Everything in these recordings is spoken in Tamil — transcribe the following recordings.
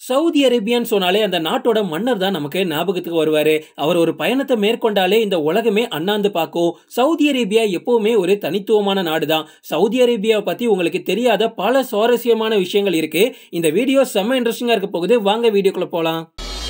சவுதி அரேபியான்னு சொன்னாலே அந்த நாட்டோட மன்னர் தான் நமக்கு ஞாபகத்துக்கு வருவாரு அவர் ஒரு பயணத்தை மேற்கொண்டாலே இந்த உலகமே அண்ணாந்து பார்க்கும் சவுதி அரேபியா எப்பவுமே ஒரு தனித்துவமான நாடு தான் சவுதி அரேபியாவை பத்தி உங்களுக்கு தெரியாத பல சுவாரஸ்யமான விஷயங்கள் இருக்கு இந்த வீடியோ செம்ம இன்ட்ரெஸ்டிங்கா இருக்க போகுது வாங்க வீடியோக்குள்ள போலாம்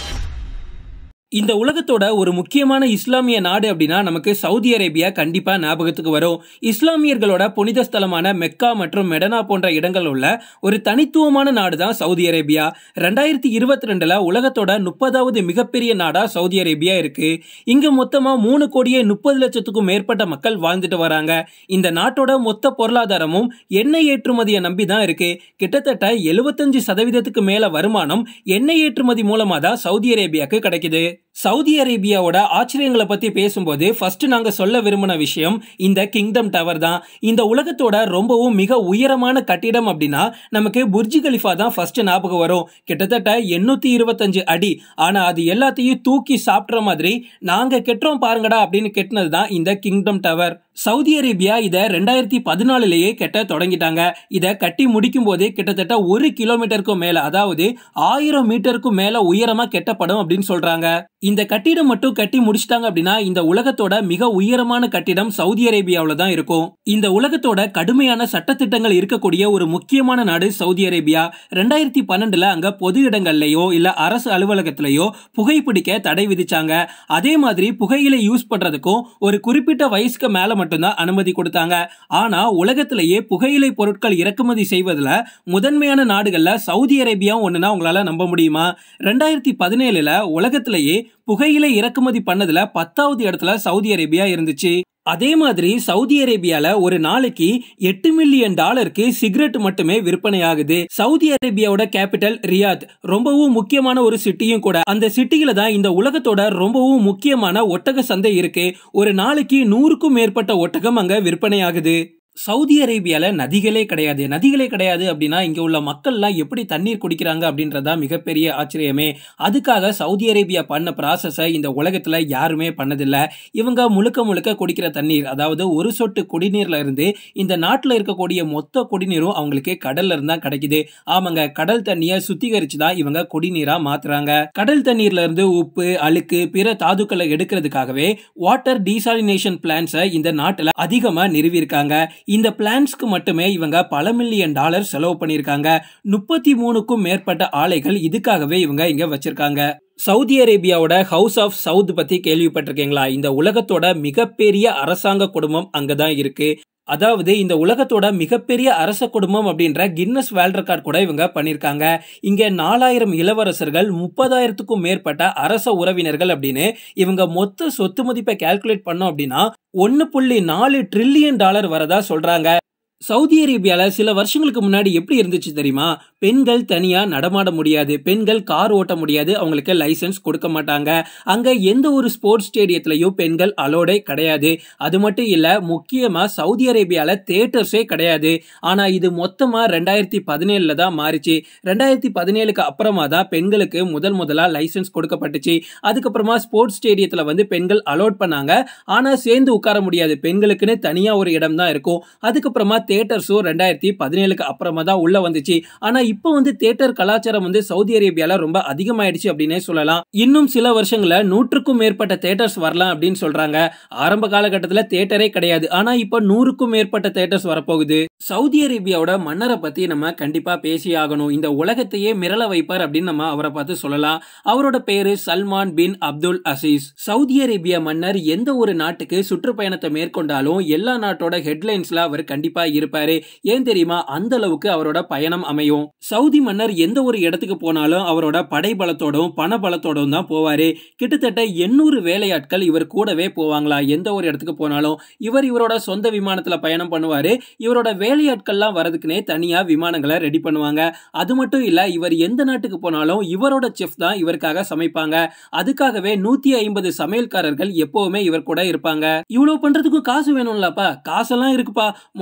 இந்த உலகத்தோட ஒரு முக்கியமான இஸ்லாமிய நாடு அப்படின்னா நமக்கு சவுதி அரேபியா கண்டிப்பா ஞாபகத்துக்கு வரும் இஸ்லாமியர்களோட புனித ஸ்தலமான மெக்கா மற்றும் மெடனா போன்ற இடங்கள் உள்ள ஒரு தனித்துவமான நாடு தான் சவுதி அரேபியா ரெண்டாயிரத்தி இருபத்தி ரெண்டுல உலகத்தோட முப்பதாவது மிகப்பெரிய நாடா சவுதி அரேபியா இருக்கு இங்க மொத்தமா மூணு கோடியே முப்பது லட்சத்துக்கும் மேற்பட்ட மக்கள் வாழ்ந்துட்டு வராங்க இந்த நாட்டோட மொத்த பொருளாதாரமும் எண்ணெய் ஏற்றுமதியை நம்பி தான் இருக்கு கிட்டத்தட்ட எழுபத்தஞ்சு சதவீதத்துக்கு மேல வருமானம் எண்ணெய் ஏற்றுமதி மூலமா தான் சவுதி அரேபியாவுக்கு கிடைக்குது சவுதி அரேபியாவோட ஆச்சரியங்களை பத்தி பேசும்போது ஃபர்ஸ்ட் நாங்க சொல்ல விரும்பின விஷயம் இந்த கிங்டம் டவர் தான் இந்த உலகத்தோட ரொம்பவும் மிக உயரமான கட்டிடம் அப்படின்னா நமக்கு புர்ஜி கலிஃபா தான் ஃபர்ஸ்ட் ஞாபகம் வரும் கிட்டத்தட்ட எண்ணூத்தி இருபத்தஞ்சு அடி ஆனா அது எல்லாத்தையும் தூக்கி சாப்பிட்ற மாதிரி நாங்க கெட்டுறோம் பாருங்கடா அப்படின்னு கெட்டினது தான் இந்த கிங்டம் டவர் சவுதி அரேபியா இதை ரெண்டாயிரத்தி பதினாலுலேயே கெட்ட தொடங்கிட்டாங்க இதை கட்டி முடிக்கும் போது கிட்டத்தட்ட ஒரு கிலோமீட்டருக்கும் மேல அதாவது ஆயிரம் மீட்டருக்கும் மேல உயரமா கெட்டப்படும் அப்படின்னு சொல்றாங்க இந்த கட்டிடம் மட்டும் கட்டி முடிச்சிட்டாங்க அப்படின்னா இந்த உலகத்தோட மிக உயரமான கட்டிடம் சவுதி அரேபியாவில் தான் இருக்கும் இந்த உலகத்தோட கடுமையான சட்டத்திட்டங்கள் இருக்கக்கூடிய ஒரு முக்கியமான நாடு சவுதி அரேபியா ரெண்டாயிரத்தி பன்னெண்டுல அங்க பொது இடங்கள்லயோ இல்ல அரசு அலுவலகத்திலேயோ புகைப்பிடிக்க தடை விதிச்சாங்க அதே மாதிரி புகையிலை யூஸ் பண்றதுக்கும் ஒரு குறிப்பிட்ட வயசுக்கு மேல மட்டும்தான் அனுமதி கொடுத்தாங்க ஆனா உலகத்திலேயே புகையிலை பொருட்கள் இறக்குமதி செய்வதில் முதன்மையான நாடுகள்ல சவுதி அரேபியா ஒண்ணுனா உங்களால நம்ப முடியுமா ரெண்டாயிரத்தி பதினேழுல உலகத்திலேயே புகையிலை இறக்குமதி பண்ணதுல பத்தாவது இடத்துல சவுதி அரேபியா இருந்துச்சு அதே மாதிரி சவுதி அரேபியால ஒரு நாளைக்கு எட்டு மில்லியன் டாலருக்கு சிகரெட் மட்டுமே விற்பனை ஆகுது சவுதி அரேபியாவோட கேபிட்டல் ரியாத் ரொம்பவும் முக்கியமான ஒரு சிட்டியும் கூட அந்த சிட்டியில தான் இந்த உலகத்தோட ரொம்பவும் முக்கியமான ஒட்டக சந்தை இருக்கு ஒரு நாளைக்கு நூறுக்கும் மேற்பட்ட ஒட்டகம் அங்க விற்பனை ஆகுது சவுதி அரேபியால நதிகளே கிடையாது நதிகளே கிடையாது அப்படின்னா இங்க உள்ள மக்கள்லாம் எப்படி தண்ணீர் குடிக்கிறாங்க அப்படின்றதா மிகப்பெரிய ஆச்சரியமே அதுக்காக சவுதி அரேபியா பண்ண ப்ராசஸை இந்த உலகத்துல யாருமே பண்ணதில்ல இவங்க முழுக்க முழுக்க குடிக்கிற தண்ணீர் அதாவது ஒரு சொட்டு குடிநீர்ல இருந்து இந்த நாட்டில் இருக்கக்கூடிய மொத்த குடிநீரும் அவங்களுக்கு கடல்ல இருந்தா கிடைக்குது ஆமாங்க கடல் தண்ணியை சுத்திகரிச்சு தான் இவங்க குடிநீரா மாத்துறாங்க கடல் தண்ணீர்ல இருந்து உப்பு அழுக்கு பிற தாதுக்களை எடுக்கிறதுக்காகவே வாட்டர் டீசாலினேஷன் பிளான்ஸை இந்த நாட்டில் அதிகமா நிறுவியிருக்காங்க இந்த பிளான்ஸ்க்கு மட்டுமே இவங்க பல மில்லியன் டாலர் செலவு பண்ணியிருக்காங்க முப்பத்தி மூணுக்கும் மேற்பட்ட ஆலைகள் இதுக்காகவே இவங்க இங்க வச்சிருக்காங்க சவுதி அரேபியாவோட ஹவுஸ் ஆஃப் சவுத் பத்தி கேள்விப்பட்டிருக்கீங்களா இந்த உலகத்தோட மிகப்பெரிய அரசாங்க குடும்பம் அங்கதான் இருக்கு அதாவது இந்த உலகத்தோட மிகப்பெரிய அரச குடும்பம் அப்படின்ற கின்னஸ் வேர்ல்ட் ரெக்கார்ட் கூட இவங்க பண்ணியிருக்காங்க இங்க நாலாயிரம் இளவரசர்கள் முப்பதாயிரத்துக்கும் மேற்பட்ட அரச உறவினர்கள் அப்படின்னு இவங்க மொத்த சொத்து மதிப்பை கால்குலேட் பண்ணோம் அப்படின்னா ஒன்னு புள்ளி நாலு ட்ரில்லியன் டாலர் வரதா சொல்றாங்க சவுதி அரேபியால சில வருஷங்களுக்கு முன்னாடி எப்படி இருந்துச்சு தெரியுமா பெண்கள் தனியா நடமாட முடியாது பெண்கள் கார் ஓட்ட முடியாது அவங்களுக்கு லைசன்ஸ் கொடுக்க மாட்டாங்க அங்க எந்த ஒரு ஸ்போர்ட்ஸ் ஸ்டேடியத்திலையும் பெண்கள் அலோடே கிடையாது அது மட்டும் இல்ல முக்கியமா சவுதி அரேபியால தேட்டர்ஸே கிடையாது ஆனா இது மொத்தமா ரெண்டாயிரத்தி பதினேழுல தான் மாறிச்சு ரெண்டாயிரத்தி பதினேழுக்கு அப்புறமா தான் பெண்களுக்கு முதல் முதலா லைசன்ஸ் கொடுக்கப்பட்டுச்சு அதுக்கப்புறமா ஸ்போர்ட்ஸ் ஸ்டேடியத்துல வந்து பெண்கள் அலோட் பண்ணாங்க ஆனா சேர்ந்து உட்கார முடியாது பெண்களுக்குன்னு தனியா ஒரு இடம் தான் இருக்கும் அதுக்கப்புறமா தேட்டர்ஸும் ரெண்டாயிரத்தி பதினேழுக்கு அப்புறமா தான் உள்ள வந்துச்சு ஆனா இப்போ வந்து தேட்டர் கலாச்சாரம் வந்து சவுதி அரேபியால ரொம்ப அதிகமாயிடுச்சு அப்படின்னே சொல்லலாம் இன்னும் சில வருஷங்கள நூற்றுக்கும் மேற்பட்ட தேட்டர்ஸ் வரலாம் அப்படின்னு சொல்றாங்க ஆரம்ப காலகட்டத்தில் தேட்டரே கிடையாது ஆனா இப்போ நூறுக்கும் மேற்பட்ட தேட்டர்ஸ் வரப்போகுது சவுதி அரேபியாவோட மன்னரை பத்தி நம்ம கண்டிப்பா பேசி ஆகணும் இந்த உலகத்தையே மிரள வைப்பார் அப்படின்னு நம்ம அவரை பார்த்து சொல்லலாம் அவரோட பேரு Salman bin Abdul Aziz Saudi Arabia மன்னர் எந்த ஒரு நாட்டுக்கு சுற்றுப்பயணத்தை மேற்கொண்டாலும் எல்லா நாட்டோட ஹெட்லைன்ஸ்ல அவர் கண்டிப்பா இருப்பாரு ஏன் தெரியுமா அந்த அளவுக்கு அவரோட பயணம் அமையும் சவுதி மன்னர் எந்த ஒரு இடத்துக்கு போனாலும் அவரோட படை பலத்தோடும் பண பலத்தோடும் தான் போவாரு கிட்டத்தட்ட எண்ணூறு வேலையாட்கள் இவர் கூடவே போவாங்களா எந்த ஒரு இடத்துக்கு போனாலும் இவர் இவரோட சொந்த விமானத்துல பயணம் பண்ணுவாரு இவரோட வேலையாட்கள்லாம் வரதுக்குனே தனியா விமானங்களை ரெடி பண்ணுவாங்க அது மட்டும் இல்ல இவர் எந்த நாட்டுக்கு போனாலும் இவரோட செஃப் தான் இவருக்காக சமைப்பாங்க அதுக்காகவே நூத்தி ஐம்பது சமையல்காரர்கள் எப்பவுமே இவர் கூட இருப்பாங்க இவ்வளவு பண்றதுக்கு காசு வேணும்லப்பா காசெல்லாம் இருக்குப்பா மொத்தம் நூத்தி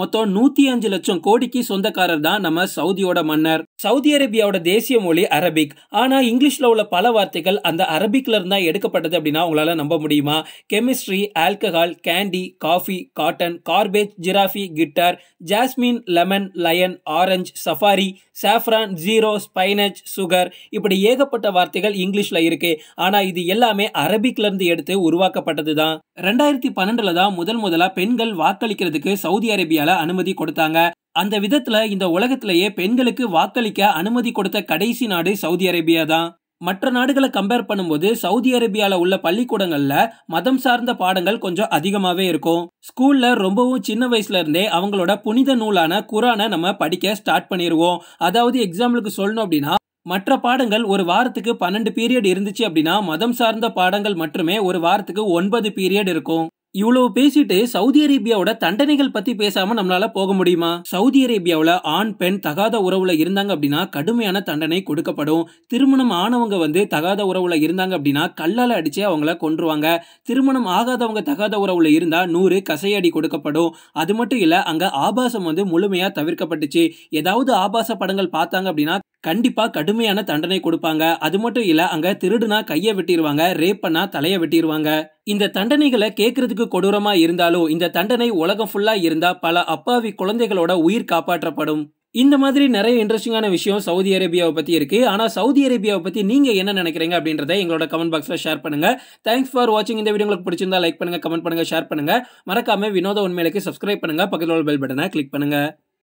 நூத்தி அஞ்சு லட்சம் கோடிக்கு சொந்தக்காரர் தான் நம்ம சவுதியோட மன்னர் சவுதி அரேபியாவோட தேசிய மொழி அரபிக் ஆனா இங்கிலீஷ்ல உள்ள பல வார்த்தைகள் அந்த அரபிக்ல இருந்தா எடுக்கப்பட்டது அப்படின்னா உங்களால நம்ப முடியுமா chemistry alcohol candy coffee cotton garbage giraffe guitar jasmine lemon lion orange safari saffron zero spinach sugar இப்படி ஏகப்பட்ட வார்த்தைகள் இங்கிலீஷ்ல இருக்கு ஆனா இது எல்லாமே அரபிக்ல இருந்து எடுத்து உருவாக்கப்பட்டது தான் ரெண்டாயிரத்தி பன்னெண்டுல தான் முதல் முதலா பெண்கள் வாக்களிக்கிறதுக்கு சவுதி அரேபியால அனுமதி கொடுத்தாங்க அந்த விதத்துல இந்த உலகத்திலேயே பெண்களுக்கு வாக்களிக்க அனுமதி கொடுத்த கடைசி நாடு சவுதி அரேபியா தான் மற்ற நாடுகளை கம்பேர் பண்ணும்போது சவுதி அரேபியால உள்ள பள்ளிக்கூடங்கள்ல மதம் சார்ந்த பாடங்கள் கொஞ்சம் அதிகமாவே இருக்கும் ஸ்கூல்ல ரொம்பவும் சின்ன வயசுல இருந்தே அவங்களோட புனித நூலான குரானை நம்ம படிக்க ஸ்டார்ட் பண்ணிடுவோம் அதாவது எக்ஸாம்பிளுக்கு சொல்லணும் அப்படின்னா மற்ற பாடங்கள் ஒரு வாரத்துக்கு பன்னெண்டு பீரியட் இருந்துச்சு அப்படின்னா மதம் சார்ந்த பாடங்கள் மட்டுமே ஒரு வாரத்துக்கு ஒன்பது பீரியட் இருக்கும் இவ்வளவு பேசிட்டு சவுதி அரேபியாவோட தண்டனைகள் பத்தி பேசாம நம்மளால போக முடியுமா சவுதி அரேபியாவுல ஆண் பெண் தகாத உறவுல இருந்தாங்க அப்படின்னா கடுமையான தண்டனை கொடுக்கப்படும் திருமணம் ஆனவங்க வந்து தகாத உறவுல இருந்தாங்க அப்படின்னா கல்லால அடிச்சு அவங்கள கொன்றுவாங்க திருமணம் ஆகாதவங்க தகாத உறவுல இருந்தா நூறு கசையடி கொடுக்கப்படும் அது மட்டும் இல்ல அங்க ஆபாசம் வந்து முழுமையா தவிர்க்கப்பட்டுச்சு ஏதாவது ஆபாச படங்கள் பார்த்தாங்க அப்படின்னா கண்டிப்பா கடுமையான தண்டனை கொடுப்பாங்க அது மட்டும் இல்ல அங்க திருடுனா கைய வெட்டிடுவாங்க ரேப் பண்ணா தலைய வெட்டிடுவாங்க இந்த தண்டனைகளை கேட்கறதுக்கு கொடூரமா இருந்தாலும் இந்த தண்டனை உலகம் ஃபுல்லா இருந்தா பல அப்பாவி குழந்தைகளோட உயிர் காப்பாற்றப்படும் இந்த மாதிரி நிறைய இன்ட்ரெஸ்டிங்கான விஷயம் சவுதி அரேபியாவை பத்தி இருக்கு ஆனா சவுதி அரேபியாவை பத்தி நீங்க என்ன நினைக்கிறீங்க அப்படின்றத எங்களோட கமெண்ட் பாக்ஸ்ல ஷேர் பண்ணுங்க தேங்க்ஸ் ஃபார் வாட்சிங் இந்த வீடியோ உங்களுக்கு பிடிச்சிருந்தா லைக் பண்ணுங்க கமெண்ட் பண்ணுங்க ஷேர் பண்ணுங்க மறக்காம வினோத உண்மையிலுக்கு சப்ஸ்கிரைப் பண்ணுங்க பக்கத்தில் உள்ள பெல் பட்டனை கிளிக் பண்ணுங்க